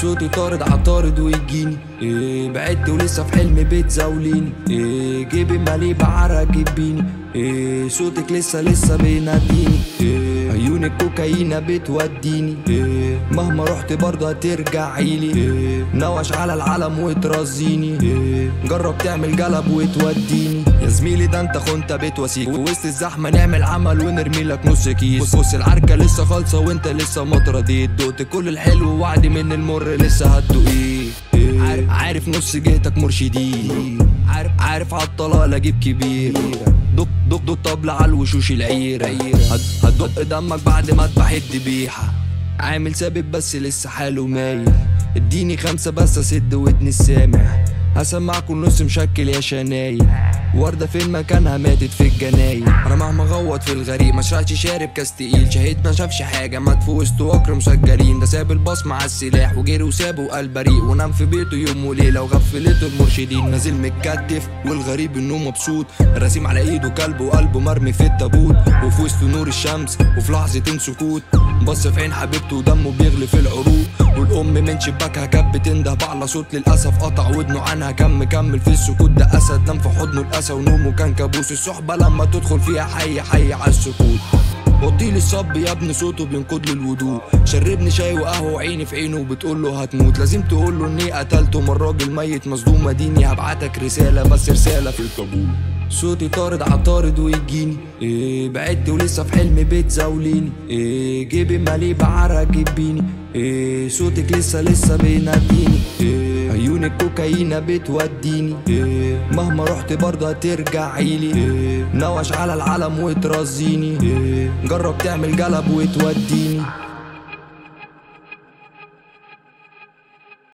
صوتي طارد عطارد ويجيني إيه بعدت ولسه في حلم بتزاوليني إيه جيبي مالي بعرق جبيني إيه صوتك لسه لسه بيناديني إيه عيونك كوكايينة بتوديني إيه مهما رحت برضه هترجعيلي إيه نوش على العالم وترزيني إيه جرب تعمل جلب وتوديني يا زميلي ده انت خنت بيت وسيك وسط الزحمة نعمل عمل ونرمي لك نص كيس بص بص العركة لسه خالصة وانت لسه ما اترضيت دقت كل الحلو ووعد من المر لسه هتدوقيه إيه عارف عارف نص جهتك مرشدين عارف عارف عالطلاق اجيب كبير دق دق دق طبلة على الوشوش العيرة هت- هتدق دمك بعد ما اذبح الذبيحة عامل ثابت بس لسه حاله مايل اديني خمسة بس اسد ودني السامع هسمعكم نص مشكل يا شنايل وردة في مكانها ماتت في الجناين انا مهما غوط في الغريب ما شرعتش شارب كاس تقيل شهيد ما شافش حاجة مات في وسط وكر مسجلين ده ساب البصمة على السلاح وجري وسابه وقال بريء ونام في بيته يوم وليلة وغفلته المرشدين نازل متكتف والغريب انه مبسوط راسم على ايده كلب وقلبه مرمي في التابوت وفي وسط نور الشمس وفي لحظة سكوت بص في عين حبيبته ودمه بيغلي في العروق والام من شباكها كانت بتنده بأعلى صوت للاسف قطع ودنه عنها كم مكمل في السكوت ده اسد نام في حضنه الاسى ونومه كان كابوس الصحبه لما تدخل فيها حي حي على السكوت وطيل الصب يا ابني صوته بينقض لي الوضوء شربني شاي وقهوه وعيني في عينه وبتقول له هتموت لازم تقول له اني قتلته من راجل ميت مصدوم اديني هبعتك رساله بس رساله في الطابور صوتي طارد عطارد ويجيني إيه بعدت ولسه في حلم بتزاوليني إيه جيبي مالي بعرق جبيني إيه صوتك لسه لسه بيناديني إيه عيونك كوكايينة بتوديني إيه مهما رحت برضه هترجعيلي إيه نوش على العالم وترزيني إيه جرب تعمل جلب وتوديني